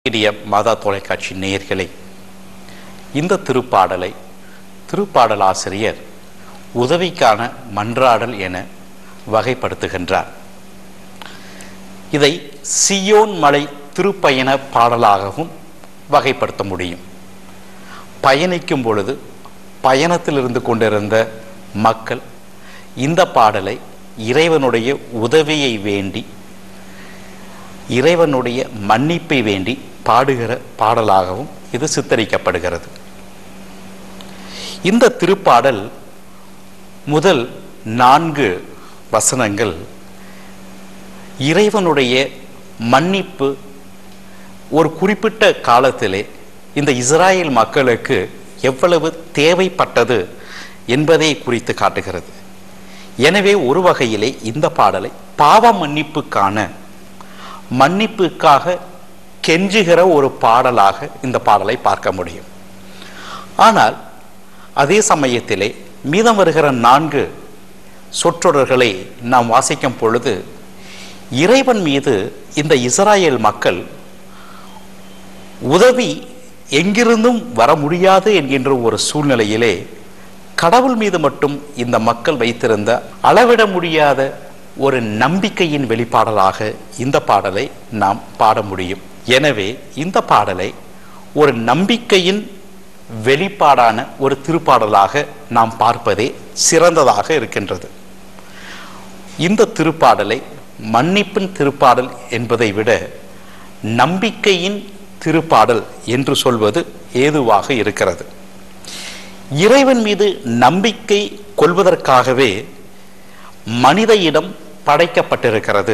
இனிய மாதா தொலைக்காட்சி நேயர்களே இந்த திருப்பாடலை திருப்பாடல் ஆசிரியர் உதவிக்கான மன்றாடல் என வகைப்படுத்துகின்றார் இதை சியோன் மலை திருப்பயண பாடலாகவும் வகைப்படுத்த முடியும் பயணிக்கும் பொழுது பயணத்தில் இருந்து கொண்டிருந்த மக்கள் இந்த பாடலை இறைவனுடைய உதவியை வேண்டி இறைவனுடைய மன்னிப்பை வேண்டி பாடுகிற பாடலாகவும் இது சித்தரிக்கப்படுகிறது இந்த திருப்பாடல் முதல் நான்கு வசனங்கள் இறைவனுடைய மன்னிப்பு ஒரு குறிப்பிட்ட காலத்திலே இந்த இஸ்ராயேல் மக்களுக்கு எவ்வளவு தேவைப்பட்டது என்பதை குறித்து காட்டுகிறது எனவே ஒரு வகையிலே இந்த பாடலை பாவ மன்னிப்புக்கான மன்னிப்புக்காக கெஞ்சுகிற ஒரு பாடலாக இந்த பாடலை பார்க்க முடியும் ஆனால் அதே சமயத்திலே மீதம் வருகிற நான்கு சொற்றொடர்களை நாம் வாசிக்கும் பொழுது இறைவன் மீது இந்த இஸ்ராயேல் மக்கள் உதவி எங்கிருந்தும் வர முடியாது என்கின்ற ஒரு சூழ்நிலையிலே கடவுள் மீது மட்டும் இந்த மக்கள் வைத்திருந்த அளவிட முடியாத ஒரு நம்பிக்கையின் வெளிப்பாடலாக இந்த பாடலை நாம் பாட முடியும் எனவே இந்த பாடலை ஒரு நம்பிக்கையின் வெளிப்பாடான ஒரு திருப்பாடலாக நாம் பார்ப்பதே சிறந்ததாக இருக்கின்றது இந்த திருப்பாடலை மன்னிப்பின் திருப்பாடல் என்பதை விட நம்பிக்கையின் திருப்பாடல் என்று சொல்வது ஏதுவாக இருக்கிறது இறைவன் மீது நம்பிக்கை கொள்வதற்காகவே மனித இடம் படைக்கப்பட்டிருக்கிறது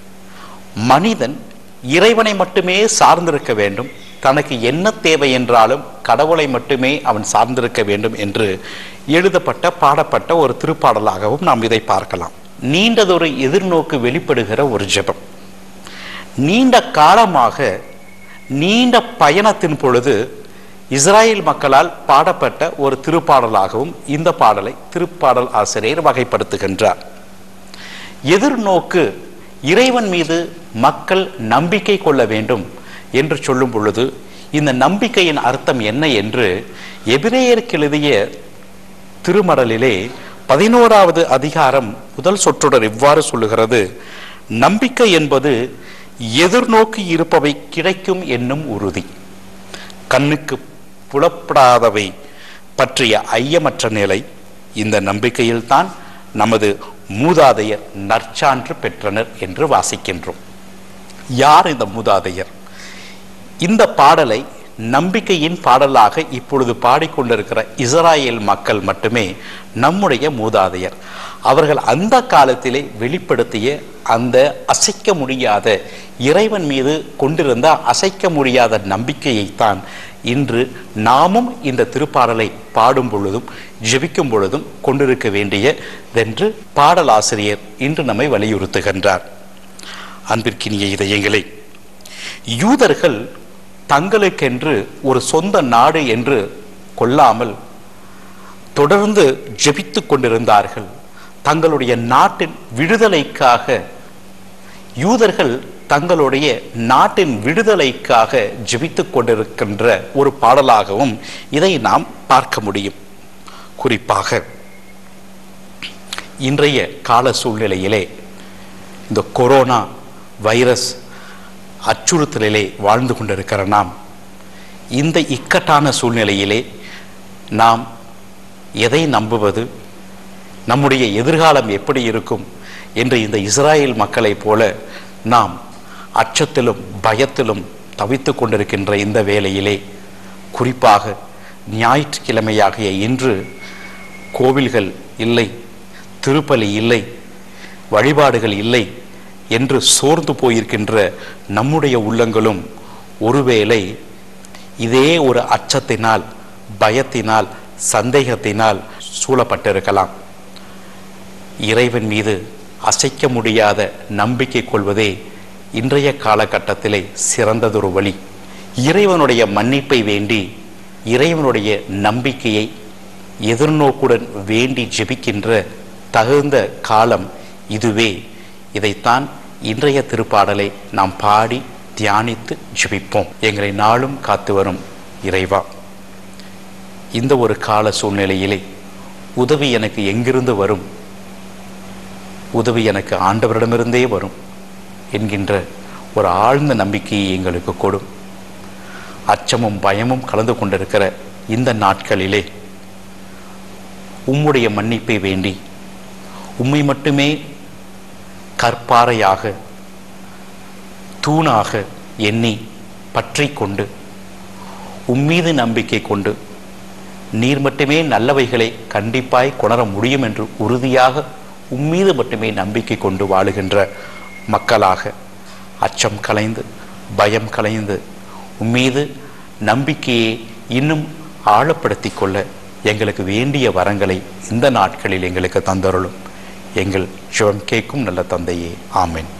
மனிதன் இறைவனை மட்டுமே சார்ந்திருக்க வேண்டும் தனக்கு என்ன தேவை என்றாலும் கடவுளை மட்டுமே அவன் சார்ந்திருக்க வேண்டும் என்று எழுதப்பட்ட பாடப்பட்ட ஒரு திருப்பாடலாகவும் நாம் இதை பார்க்கலாம் நீண்டதொரு எதிர்நோக்கு வெளிப்படுகிற ஒரு ஜெபம் நீண்ட காலமாக நீண்ட பயணத்தின் பொழுது இஸ்ராயேல் மக்களால் பாடப்பட்ட ஒரு திருப்பாடலாகவும் இந்த பாடலை திருப்பாடல் ஆசிரியர் வகைப்படுத்துகின்றார் எதிர்நோக்கு இறைவன் மீது மக்கள் நம்பிக்கை கொள்ள வேண்டும் என்று சொல்லும் பொழுது இந்த நம்பிக்கையின் அர்த்தம் என்ன என்று எபிரேயருக்கு எழுதிய திருமடலிலே பதினோராவது அதிகாரம் முதல் சொற்றொடர் இவ்வாறு சொல்லுகிறது நம்பிக்கை என்பது எதிர்நோக்கி இருப்பவை கிடைக்கும் என்னும் உறுதி கண்ணுக்கு புலப்படாதவை பற்றிய ஐயமற்ற நிலை இந்த நம்பிக்கையில்தான் நமது மூதாதையர் நற்சான்று பெற்றனர் என்று வாசிக்கின்றோம் யார் இந்த மூதாதையர் இந்த பாடலை நம்பிக்கையின் பாடலாக இப்பொழுது பாடிக்கொண்டிருக்கிற இஸ்ராயேல் மக்கள் மட்டுமே நம்முடைய மூதாதையர் அவர்கள் அந்த காலத்திலே வெளிப்படுத்திய அந்த அசைக்க முடியாத இறைவன் மீது கொண்டிருந்த அசைக்க முடியாத நம்பிக்கையைத்தான் இன்று நாமும் இந்த திருப்பாடலை பாடும் பொழுதும் ஜெபிக்கும் பொழுதும் கொண்டிருக்க வேண்டியதென்று பாடலாசிரியர் இன்று நம்மை வலியுறுத்துகின்றார் அன்பிற்கினிய இதயங்களே யூதர்கள் தங்களுக்கென்று ஒரு சொந்த நாடு என்று கொள்ளாமல் தொடர்ந்து ஜெபித்து கொண்டிருந்தார்கள் தங்களுடைய நாட்டின் விடுதலைக்காக யூதர்கள் தங்களுடைய நாட்டின் விடுதலைக்காக ஜெபித்துக் கொண்டிருக்கின்ற ஒரு பாடலாகவும் இதை நாம் பார்க்க முடியும் குறிப்பாக இன்றைய கால சூழ்நிலையிலே இந்த கொரோனா வைரஸ் அச்சுறுத்தலிலே வாழ்ந்து கொண்டிருக்கிற நாம் இந்த இக்கட்டான சூழ்நிலையிலே நாம் எதை நம்புவது நம்முடைய எதிர்காலம் எப்படி இருக்கும் என்று இந்த இஸ்ராயேல் மக்களைப் போல நாம் அச்சத்திலும் பயத்திலும் தவித்து கொண்டிருக்கின்ற இந்த வேளையிலே குறிப்பாக ஞாயிற்றுக்கிழமையாகிய இன்று கோவில்கள் இல்லை திருப்பலி இல்லை வழிபாடுகள் இல்லை என்று சோர்ந்து போயிருக்கின்ற நம்முடைய உள்ளங்களும் ஒருவேளை இதே ஒரு அச்சத்தினால் பயத்தினால் சந்தேகத்தினால் சூழப்பட்டிருக்கலாம் இறைவன் மீது அசைக்க முடியாத நம்பிக்கை கொள்வதே இன்றைய காலகட்டத்திலே சிறந்ததொரு வழி இறைவனுடைய மன்னிப்பை வேண்டி இறைவனுடைய நம்பிக்கையை எதிர்நோக்குடன் வேண்டி ஜெபிக்கின்ற தகுந்த காலம் இதுவே இதைத்தான் இன்றைய திருப்பாடலை நாம் பாடி தியானித்து ஜெபிப்போம் எங்களை நாளும் காத்து வரும் இறைவா இந்த ஒரு கால சூழ்நிலையிலே உதவி எனக்கு எங்கிருந்து வரும் உதவி எனக்கு ஆண்டவரிடமிருந்தே வரும் என்கின்ற ஒரு ஆழ்ந்த நம்பிக்கையை எங்களுக்கு கொடும் அச்சமும் பயமும் கலந்து கொண்டிருக்கிற இந்த நாட்களிலே உம்முடைய மன்னிப்பை வேண்டி உம்மை மட்டுமே கற்பாறையாக தூணாக எண்ணி பற்றி கொண்டு உம்மீது நம்பிக்கை கொண்டு நீர் மட்டுமே நல்லவைகளை கண்டிப்பாய் கொணர முடியும் என்று உறுதியாக உம்மீது மட்டுமே நம்பிக்கை கொண்டு வாழுகின்ற மக்களாக அச்சம் கலைந்து பயம் கலைந்து உம்மீது நம்பிக்கையை இன்னும் ஆழப்படுத்திக் கொள்ள எங்களுக்கு வேண்டிய வரங்களை இந்த நாட்களில் எங்களுக்கு தந்தருளும் எங்கள் சிவம் கேட்கும் நல்ல தந்தையே ஆமென்